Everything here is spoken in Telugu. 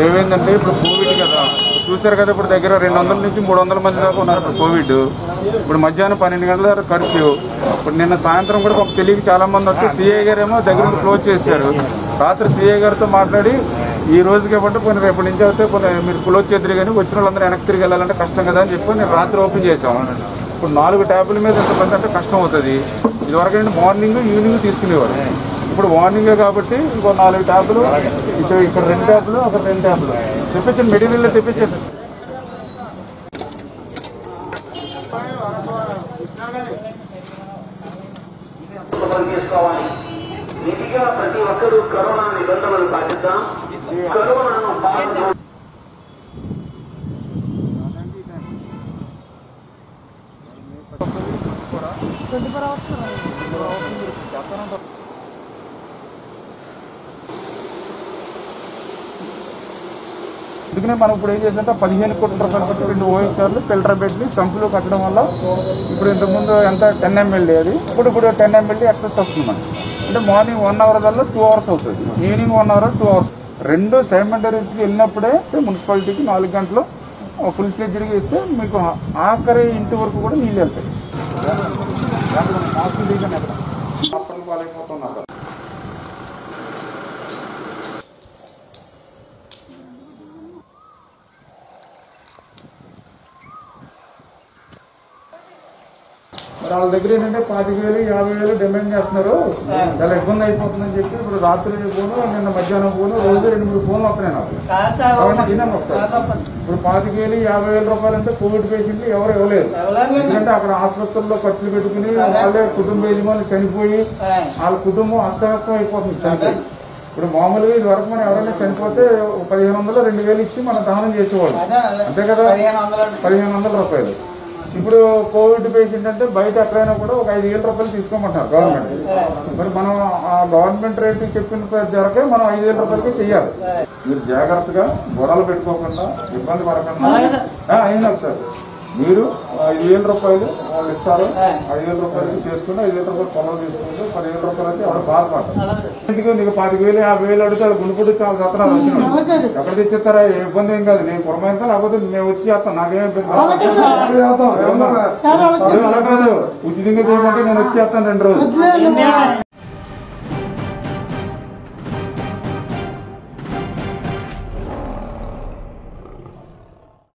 ఏమైందంటే ఇప్పుడు కోవిడ్ కదా చూశారు కదా ఇప్పుడు దగ్గర రెండు వందల నుంచి మూడు వందల మంది దాకా ఉన్నారు ఇప్పుడు కోవిడ్ ఇప్పుడు మధ్యాహ్నం పన్నెండు గంటల దాకా కర్ఫ్యూ ఇప్పుడు నిన్న సాయంత్రం కూడా ఒక తెలియక చాలా మంది వచ్చి సిఐ గారు ఏమో దగ్గర నుండి క్లోజ్ చేశారు రాత్రి సిఐ గారితో మాట్లాడి ఈ రోజుకి ఇవ్వండి కొన్ని రేపటి నుంచి అయితే కొన్ని మీరు క్లోజ్ చేద్దరు కానీ వచ్చిన వాళ్ళందరూ వెనక్కి తిరిగి వెళ్ళాలంటే కష్టం కదా అని చెప్పి నేను రాత్రి ఓపెన్ చేసాం ఇప్పుడు నాలుగు ట్యాబ్ల మీద ఎంతమంది అంటే కష్టం అవుతుంది ఇదివరకు ఏంటి మార్నింగ్ ఈవినింగ్ తీసుకునేవారు ఇప్పుడు మార్నింగే కాబట్టి ఇంకో నాలుగు ట్యాబ్లు ఇటు ఇక్కడ రెండు ట్యాబ్లు అక్కడ రెండు ట్యాబ్లు తెప్పించండి మెటీరియల్ తెప్పించండి శుభ్రం చేసుకోవాలి విధిగా ప్రతి ఒక్కరూ కరోనా నిబంధనలు పాటిద్దాం కరోనాను పాటిద్దాం అందుకనే మనం ఇప్పుడు ఏం చేసామంటే పదిహేను కోట్ల రూపాయలు పెట్టి రెండు ఓఎస్ఆర్లు ఫిల్టర్ పెట్టి సంపులు కట్టడం వల్ల ఇప్పుడు ఇంతకుముందు ఎంత టెన్ ఎంఎల్డీ అది ఇప్పుడు ఇప్పుడు టెన్ ఎంఎల్డీ ఎక్సెస్ వస్తుంది మనకి అంటే మార్నింగ్ వన్ అవర్ వల్ల టూ అవర్స్ అవుతుంది evening one hour two hours రెండు సైమంటరీస్కి వెళ్ళినప్పుడే మున్సిపాలిటీకి నాలుగు గంటలు ఫుల్ ఫ్లెడ్జ్డ్గా ఇస్తే మీకు ఆఖరి ఇంటి వరకు కూడా నీళ్ళు వెళ్తాయి హాస్పిటల్ పాలైపోతున్నారు మరి వాళ్ళ దగ్గర ఏంటంటే పాతిక వేలు యాభై వేలు డిమాండ్ చేస్తున్నారు చాలా ఇబ్బంది అయిపోతుందని చెప్పి ఇప్పుడు రాత్రి ఫోను నిన్న మధ్యాహ్నం ఫోను రోజు రెండు మూడు ఫోన్లు వస్తున్నాయి నాకు అవునా? వినండి ఒకసారి. ఇప్పుడు పాతిక వేలు యాభై వేల రూపాయలు అంటే కోవిడ్ పేషెంట్లు ఎవరు ఇవ్వలేరు ఎందుకంటే అక్కడ ఆసుపత్రుల్లో ఖర్చులు పెట్టుకుని వాళ్ళే కుటుంబ యజమాని చనిపోయి వాళ్ళ కుటుంబం అస్తవ్యస్తం అయిపోతుంది చనిపోయి ఇప్పుడు మామూలుగా ఇది వరకు మనం ఎవరైనా చనిపోతే ఒక పదిహేను వందలు రెండు వేలు ఇచ్చి మనం దహనం చేసేవాళ్ళం అంతే కదా పదిహేను వందల రూపాయలు ఇప్పుడు కోవిడ్ పేషెంట్ అంటే బయట ఎక్కడైనా కూడా ఒక ఐదు వేల రూపాయలు తీసుకోమంటారు గవర్నమెంట్ మరి మనం ఆ గవర్నమెంట్ రేటు చెప్పిన ధరకే మనం ఐదు వేల రూపాయలకి చెయ్యాలి మీరు జాగ్రత్తగా గొడవలు పెట్టుకోకుండా ఇబ్బంది పడకుండా ఆ, అయింది ఒకసారి మీరు ఐదు వేల రూపాయలు వాళ్ళు ఇస్తారు ఐదు వేల రూపాయలకి చేసుకుని ఐదు వేల రూపాయలు పొలం తీసుకుంటే పదివేల రూపాయలు అయితే ఎవరు బాధపడతారు ఎందుకు నీకు పాతిక వేలు యాభై వేలు అడుగుతారు గుణపుడు చాలా సత్రాలు వచ్చినాడు ఎక్కడ తెచ్చిస్తారా ఏ ఇబ్బంది ఏం కాదు నేను పురమాయిస్తా లేకపోతే నేను వచ్చి చేస్తాను నాకేం ఇబ్బంది కాదు. ఏమన్నా? ఏం అలా కాదు ఉచితంగా చేయమంటే నేను వచ్చి చేస్తాను రెండు రోజులు